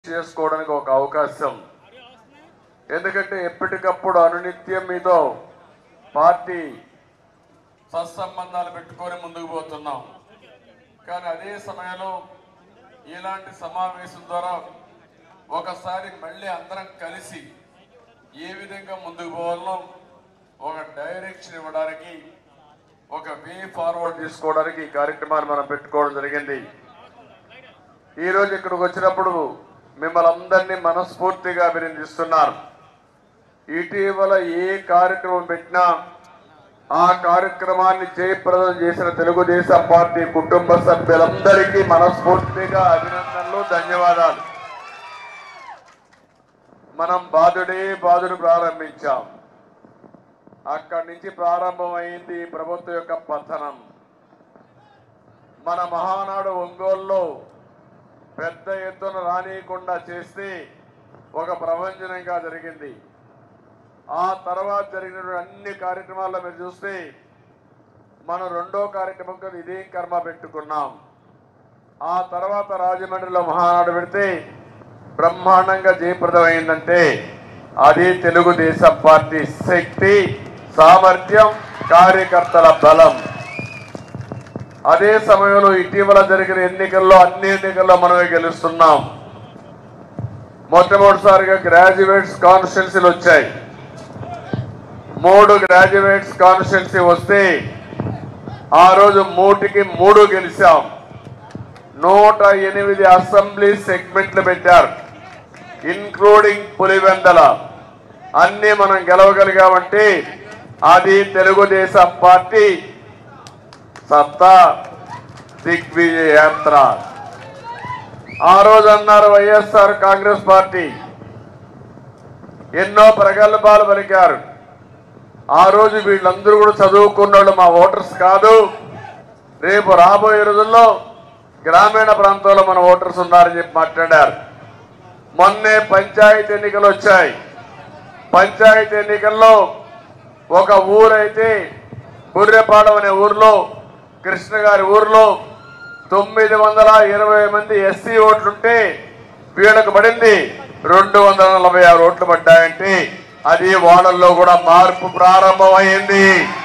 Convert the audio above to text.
చేసుకోవడానికి ఒక అవకాశం ఎందుకంటే ఎప్పటికప్పుడు అనునిత్యం మీతో పార్టీ సత్సంబంధాలు పెట్టుకొని ముందుకు పోతున్నాం కానీ అదే సమయంలో ఇలాంటి సమావేశం ద్వారా ఒకసారి మళ్ళీ అందరం కలిసి ఏ విధంగా ముందుకు పోవాలో ఒక డైరెక్షన్ ఇవ్వడానికి ఒక వే ఫార్వర్డ్ తీసుకోవడానికి ఈ కార్యక్రమాన్ని మనం పెట్టుకోవడం జరిగింది ఈ రోజు ఇక్కడికి వచ్చినప్పుడు మిమ్మల్ని అందరినీ మనస్ఫూర్తిగా అభినందిస్తున్నారు ఇటీవల ఏ కార్యక్రమం పెట్టినా ఆ కార్యక్రమాన్ని జయప్రదం చేసిన తెలుగుదేశం పార్టీ కుటుంబ సభ్యులందరికీ మనస్ఫూర్తిగా అభినందనలు ధన్యవాదాలు మనం బాధుడే బాధుడు ప్రారంభించాం అక్కడి నుంచి ప్రారంభమైంది ఈ ప్రభుత్వం యొక్క పతనం మన మహానాడు ఒంగోలులో పెద్ద ఎత్తున రానియకుండా చేస్తే ఒక ప్రపంచనంగా జరిగింది ఆ తర్వాత జరిగిన అన్ని కార్యక్రమాల్లో మీరు చూస్తే మనం రెండో కార్యక్రమం కదా ఇదేం కర్మ పెట్టుకున్నాం ఆ తర్వాత రాజమండ్రిలో మహానాడు పెడితే బ్రహ్మాండంగా జయప్రదమైందంటే అది తెలుగుదేశం పార్టీ శక్తి సామర్థ్యం కార్యకర్తల బలం అదే సమయంలో ఇటీవల జరిగిన ఎన్నికల్లో అన్ని ఎన్నికల్లో మనమే గెలుస్తున్నాం మొట్టమొదటిసారిగా గ్రాడ్యుయేట్స్ కాన్స్టిట్యున్సీలు వచ్చాయి మూడు గ్రాడ్యుయేట్స్ కాన్స్టిట్యున్సీ వస్తే ఆ రోజు మూటికి మూడు గెలిచాం నూట ఎనిమిది అసెంబ్లీ సెగ్మెంట్లు పెట్టారు ఇన్క్లూడింగ్ పులివెందల అన్ని మనం గెలవగలిగామంటే అది తెలుగుదేశం పార్టీ సత్తా దిగ్విజయ యాత్ర ఆ రోజు అన్నారు వైఎస్ఆర్ కాంగ్రెస్ పార్టీ ఎన్నో ప్రగల్భాలు పలికారు ఆ రోజు వీళ్ళందరూ కూడా చదువుకున్నాడు మా ఓటర్స్ కాదు రేపు రాబోయే రోజుల్లో గ్రామీణ ప్రాంతాల్లో మన ఓటర్స్ ఉన్నారని చెప్పి మాట్లాడారు మొన్నే పంచాయతీ ఎన్నికలు వచ్చాయి పంచాయతీ ఎన్నికల్లో ఒక ఊరైతే బుర్రెపాడం అనే ఊర్లో కృష్ణ గారి ఊర్లో తొమ్మిది వందల ఇరవై మంది ఎస్సీ ఓట్లుంటే వీళ్ళకు పడింది రెండు వందల నలభై ఆరు ఓట్లు పడ్డాయంటే అది వాళ్ళల్లో కూడా మార్పు ప్రారంభమైంది